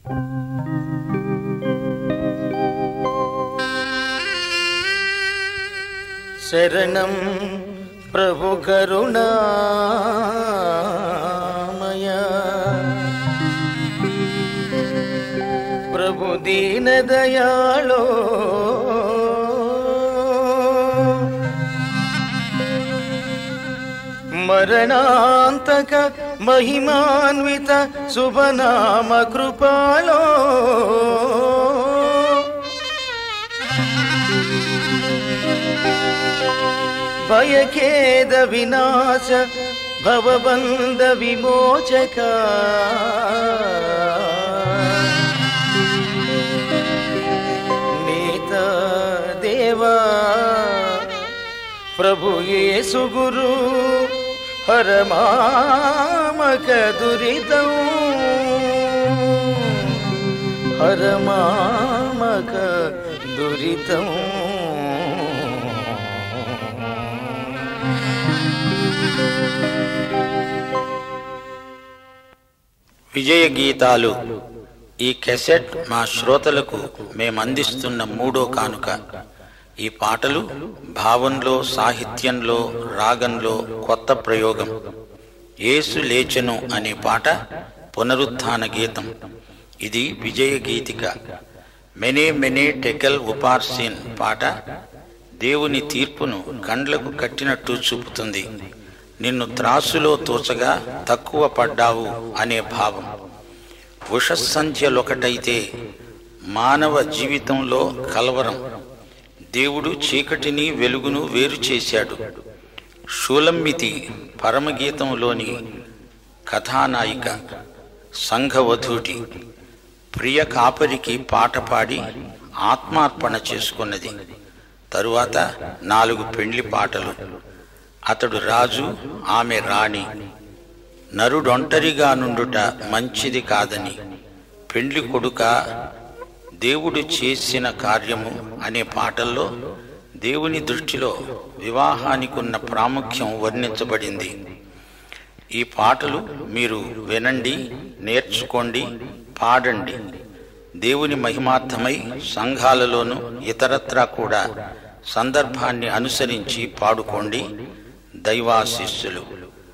శరణం ప్రభు కరుణామయ ప్రభు దీన దయాళో మరణాంతక మహిమాన్విత శుభనామ కృపాలో భయఖేద వినాశ భవబంధ విమోచక నేత దేవా ప్రభు యేసు గురు హరమామక దురితం హరమామక దురితం విజయ గీతాలు ఈ కెసెట్ మా శ్రోతలకు మేమందిస్తున్న మూడో కానుక ఈ పాటలు భావంలో సాహిత్యంలో రాగంలో కొత్త ప్రయోగం యేసు లేచెను అనే పాట పునరుత్థాన గీతం ఇది విజయ గీతిక మెనే మెనే టెకల్ ఉపార్సిన్ పాట దేవుని తీర్పును కండ్లకు కట్టినట్టు చూపుతుంది నిన్ను త్రాసులో తోచగా తక్కువ పడ్డావు అనే భావం ఉషస్సంధ్యలొకటైతే మానవ జీవితంలో కలవరం దేవుడు చీకటిని వెలుగును వేరు చేశాడు షూలమ్మితి పరమగీతంలోని కథానాయిక సంఘవధూటి ప్రియ కాపరికి పాట పాడి ఆత్మార్పణ చేసుకున్నది తరువాత నాలుగు పెండ్లి పాటలు అతడు రాజు ఆమె రాణి నరుడొంటరిగా నుండుట మంచిది కాదని పెండ్లి కొడుక దేవుడు చేసిన కార్యము అనే పాటల్లో దేవుని దృష్టిలో వివాహానికున్న ప్రాముఖ్యం వర్ణించబడింది ఈ పాటలు మీరు వినండి నేర్చుకోండి పాడండి దేవుని మహిమార్థమై సంఘాలలోనూ ఇతరత్రా కూడా సందర్భాన్ని అనుసరించి పాడుకోండి దైవాశిస్సులు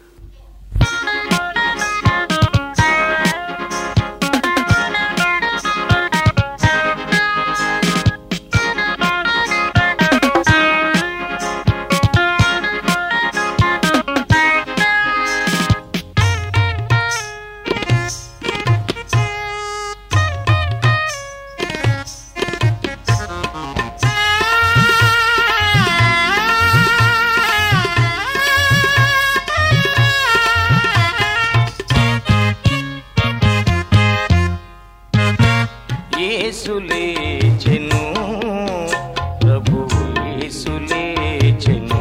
యేసు లేచెను ప్రభు యేసు లేచెను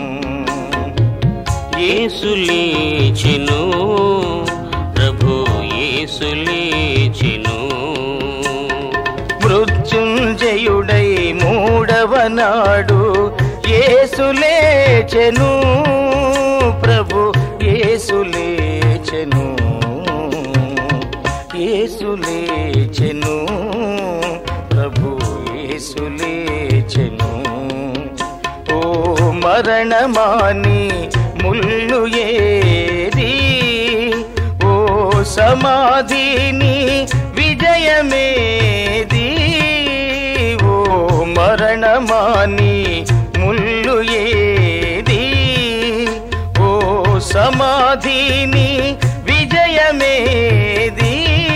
యేసు లేచెను ప్రభు యేసు లేచెను మృత్యుంజయుడై మూడవ నాడు యేసు లేచెను ప్రభు యేసు లేచెను యేసు లేచెను ప్రభు యేసు లేచెను ఓ మరణమాని ముల్లు ఏది ఓ సమాధిని విజయమేది ఓ మరణమాని ముల్లు ఏది ఓ సమాధిని విజయమేది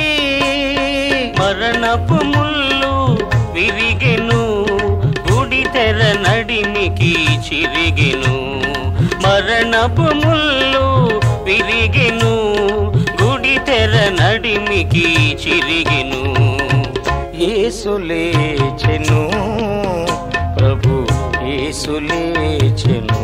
మరణపు ముళ్ళు విరిగెను గుడి తెర నడిమికి చిరిగెను మరణపు ముళ్ళు విరిగెను గుడి తెర నడిమికి చిరిగెను యేసు లేచెను ప్రభు యేసు లేచెను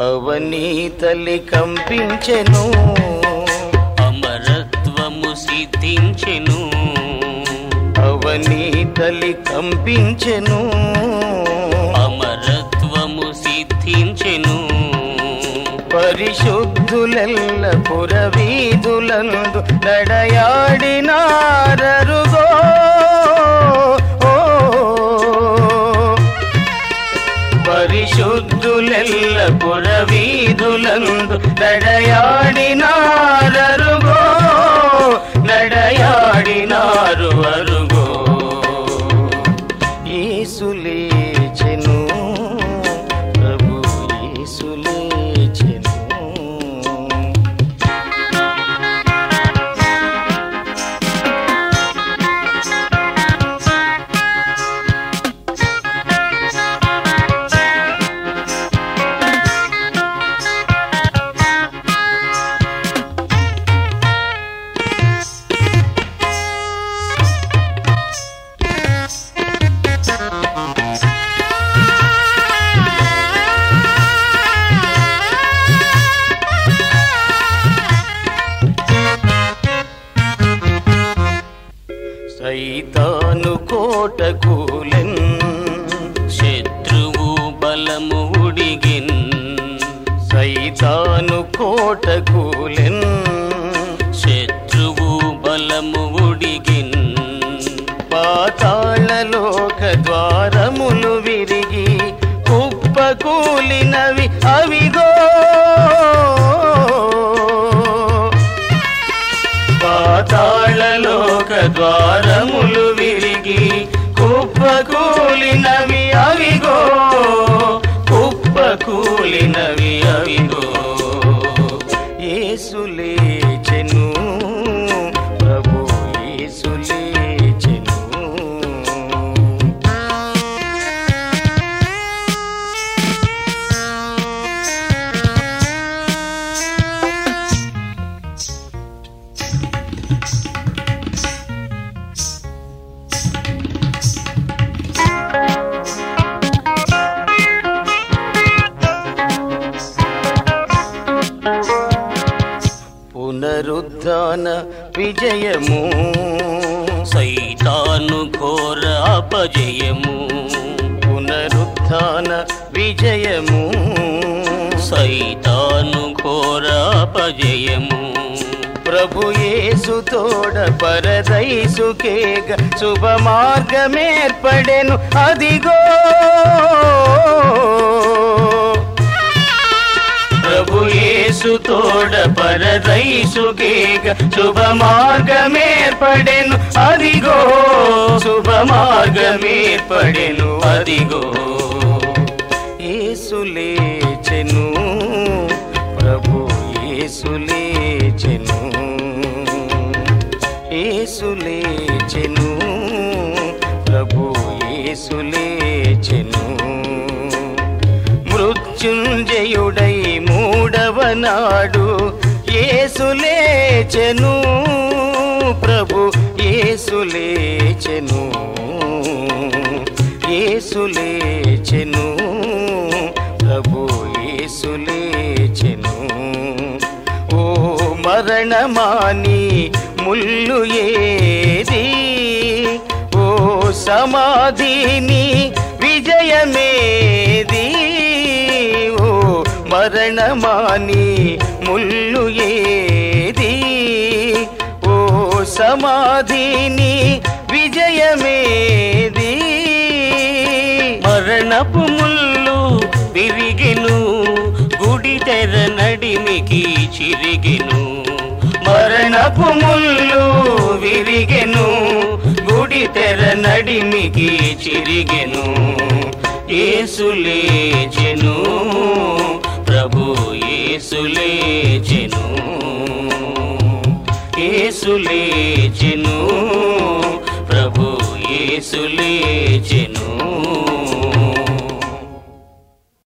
అవనీతలి కంపించెను అమరత్వము సిద్ధించెను అవనీతలి కంపించెను అమరత్వము సిద్ధించెను పరిశుద్ధులెల్ల పురవీధులందు నడయాడినారరుగో ఓ, పరిశుద్ధులెల్ల పురవీధులందు నడయాడినారరుగో నడయాడినారు అరుగో యేసులేచెను ప్రభు యేసులేచెను సైతాను కోట కూలెన్ శత్రువు బలము ఉడిగిన్ సైతాను కోట కూలెన్ శత్రువు బలము ఉడిగిన్ పాతాళలోక ద్వారములు విరిగి కుప్పకూలినవి అవిగో పాతాళలోక ద్వారములు విరిగి కుప్పకూలినవి అవిగో కుప్పకూలినవి అవిగో యేసులేచెను ప్రభు యేసులేచెను పునరుద్ధాన విజయము సైతాను ఘోర అపజయము పునరుద్ధాన విజయము సైతాను ఘోర అపజయము ప్రభు యేసు తోడ పరదైసుకేగ శుభ మార్గమేర్పడెను అదిగో ప్రభు యేసు తోడ పరదైసుకేగ శుభ మార్గమేర్పడెను అదిగో శుభ మార్గమేర్పడెను అదిగో యేసులేచెను ప్రభు యేసులేచెను యేసులేచెను ప్రభు యేసులేచెను మృత్యుంజయుడై మూడవ నాడు యేసులేచెను ప్రభు యేసులేచెను యేసులేచెను ప్రభు యేసులేచెను ఓ మరణమాని ముల్లు ఏది ఓ సమాధిని విజయమేది ఓ మరణమాని ముల్లు ఏది ఓ సమాధిని విజయమేది మరణపు ముళ్ళు విరిగెను గుడి తెర నడిమికి చిరిగెను మరణపు ముళ్ళు విరిగెను గుడి తెర నడిమికి చిరిగెను ఏసులేచెను ప్రభు ఏసులేచెను ఏసులేచెను ప్రభు ఏసులేచెను